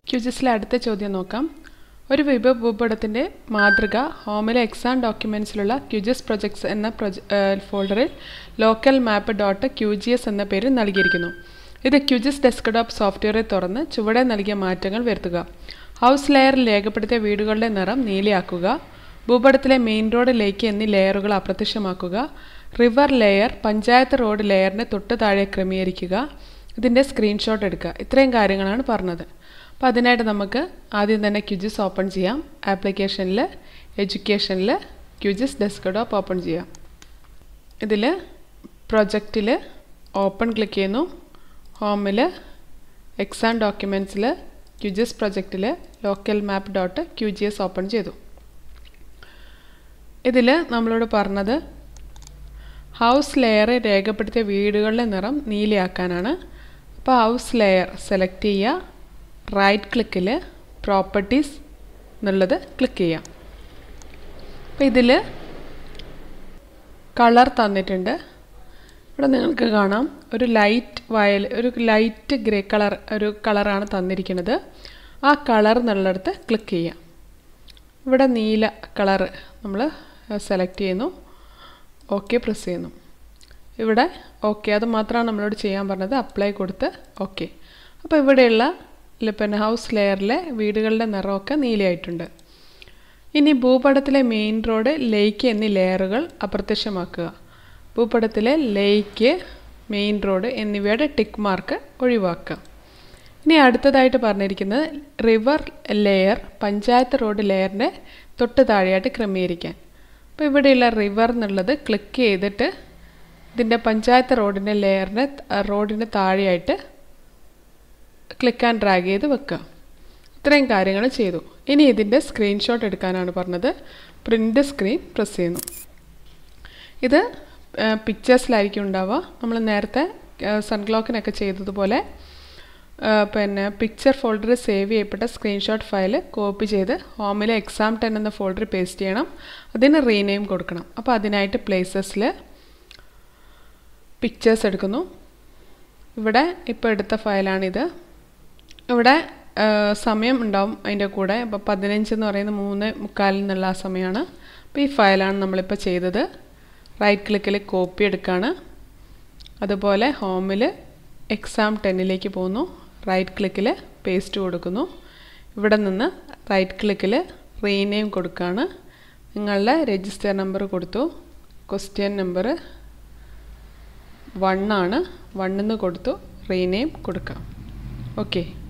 ക്യൂജിസിലെ അടുത്ത ചോദ്യം നോക്കാം ഒരു വിഭവ ഭൂപടത്തിൻ്റെ മാതൃക ഹോമിലെ എക്സാം ഡോക്യുമെൻസിലുള്ള ക്യൂജിസ് പ്രൊജക്ട്സ് എന്ന പ്രൊജ ഫോൾഡറിൽ local map dot Q G S എന്ന പേരിൽ നൽകിയിരിക്കുന്നു ഇത് ക്യൂജിസ് ഡെസ്ക്ടോപ്പ് സോഫ്റ്റ്വെയറിൽ തുറന്ന് ചുവടെ നൽകിയ മാറ്റങ്ങൾ വരുത്തുക ഹൗസ് ലെയറിൽ രേഖപ്പെടുത്തിയ വീടുകളുടെ നിറം നീലയാക്കുക ഭൂപടത്തിലെ മെയിൻ റോഡ് ലേക്ക് എന്നീ ലെയറുകൾ അപ്രത്യക്ഷമാക്കുക റിവർ ലെയർ പഞ്ചായത്ത് റോഡ് ലെയറിന് തൊട്ട് താഴെ ക്രമീകരിക്കുക ഇതിൻ്റെ സ്ക്രീൻഷോട്ട് എടുക്കുക ഇത്രയും കാര്യങ്ങളാണ് പറഞ്ഞത് അപ്പോൾ അതിനായിട്ട് നമുക്ക് ആദ്യം തന്നെ ക്യൂജിസ് ഓപ്പൺ ചെയ്യാം ആപ്ലിക്കേഷനിൽ എഡ്യൂക്കേഷനിൽ ക്യൂജിസ് ഡെസ്ക്ടോപ്പ് ഓപ്പൺ ചെയ്യാം ഇതിൽ പ്രൊജക്റ്റിൽ ഓപ്പൺ ക്ലിക്ക് ചെയ്യുന്നു ഹോമിൽ എക്സാം ഡോക്യുമെൻറ്റ്സിൽ ക്യൂജിസ് പ്രൊജക്റ്റിൽ local map dot Q G S open ചെയ്തു ഇതിൽ നമ്മളോട് പറഞ്ഞത് ഹൗസ് ലെയർ രേഖപ്പെടുത്തിയ വീടുകളുടെ നിറം നീലയാക്കാനാണ് അപ്പോൾ ഹൗസ് ലെയർ സെലക്ട് ചെയ്യുക റൈറ്റ് ക്ലിക്കിൽ പ്രോപ്പർട്ടീസ് എന്നുള്ളത് ക്ലിക്ക് ചെയ്യാം അപ്പോൾ ഇതിൽ കളർ തന്നിട്ടുണ്ട് ഇവിടെ നിങ്ങൾക്ക് കാണാം ഒരു ലൈറ്റ് വയൽ ഒരു ലൈറ്റ് ഗ്രേ കളർ ഒരു കളറാണ് തന്നിരിക്കുന്നത് ആ കളർ എന്നുള്ളിടത്ത് ക്ലിക്ക് ചെയ്യാം ഇവിടെ നീല കളർ നമ്മൾ സെലക്ട് ചെയ്യുന്നു ഓക്കെ പ്രസ് ചെയ്യുന്നു ഇവിടെ ഓക്കെ അത് മാത്രമാണ് നമ്മളോട് ചെയ്യാൻ പറഞ്ഞത് അപ്ലൈ കൊടുത്ത് ഓക്കെ അപ്പോൾ ഇവിടെയുള്ള പിന്നെ ഹൗസ് ലെയറിലെ വീടുകളുടെ നിറമൊക്കെ നീലയായിട്ടുണ്ട് ഇനി ഭൂപടത്തിലെ മെയിൻ റോഡ് ലേക്ക് എന്നീ ലെയറുകൾ അപ്രത്യക്ഷമാക്കുക ഭൂപടത്തിലെ ലേക്ക് മെയിൻ റോഡ് എന്നിവയുടെ ടിക്ക് മാർക്ക് ഒഴിവാക്കുക ഇനി അടുത്തതായിട്ട് പറഞ്ഞിരിക്കുന്നത് റിവർ ലെയർ പഞ്ചായത്ത് റോഡ് ലെയറിൻ്റെ തൊട്ട് താഴെയായിട്ട് ക്രമീകരിക്കാൻ അപ്പോൾ ഇവിടെയുള്ള റിവർ എന്നുള്ളത് ക്ലിക്ക് ചെയ്തിട്ട് ഇതിൻ്റെ പഞ്ചായത്ത് റോഡിൻ്റെ ലെയറിൻ്റെ റോഡിന് താഴെയായിട്ട് ക്ലിക്ക് ആൻഡ് ഡ്രാഗ് ചെയ്ത് വെക്കുക ഇത്രയും കാര്യങ്ങൾ ചെയ്തു ഇനി ഇതിൻ്റെ സ്ക്രീൻഷോട്ട് എടുക്കാനാണ് പറഞ്ഞത് പ്രിൻ്റ് സ്ക്രീൻ പ്രസ് ചെയ്യുന്നു ഇത് പിക്ചേഴ്സിലായിരിക്കും ഉണ്ടാവുക നമ്മൾ നേരത്തെ സൺക്ലോക്കിനൊക്കെ ചെയ്തതുപോലെ പിന്നെ പിക്ചർ ഫോൾഡറിൽ സേവ് ചെയ്യപ്പെട്ട സ്ക്രീൻഷോട്ട് ഫയൽ കോപ്പി ചെയ്ത് ഹോമിലെ എക്സാം ടെൻ എന്ന ഫോൾഡർ പേസ്റ്റ് ചെയ്യണം അതിന് റീനെയിം കൊടുക്കണം അപ്പോൾ അതിനായിട്ട് പ്ലേസസിൽ പിക്ചേഴ്സ് എടുക്കുന്നു ഇവിടെ ഇപ്പോൾ എടുത്ത ഫയലാണിത് ഇവിടെ സമയം ഉണ്ടാവും അതിൻ്റെ കൂടെ ഇപ്പോൾ പതിനഞ്ച് എന്ന് പറയുന്ന മൂന്ന് മുക്കാലിൽ നിന്നുള്ള ആ സമയമാണ് അപ്പോൾ ഈ ഫയലാണ് നമ്മളിപ്പോൾ ചെയ്തത് റൈറ്റ് ക്ലിക്കിൽ കോപ്പി എടുക്കുകയാണ് അതുപോലെ ഹോമിൽ എക്സാം ടെന്നിലേക്ക് പോകുന്നു റൈറ്റ് ക്ലിക്കിൽ പേസ്റ്റ് കൊടുക്കുന്നു ഇവിടെ നിന്ന് റൈറ്റ് ക്ലിക്കിൽ റീനെയിം കൊടുക്കുകയാണ് നിങ്ങളുടെ രജിസ്റ്റർ നമ്പർ കൊടുത്തു ക്വസ്റ്റ്യൻ നമ്പർ വൺ ആണ് വണ്ണെന്ന് കൊടുത്തു റീനെയിം കൊടുക്കാം ഓക്കെ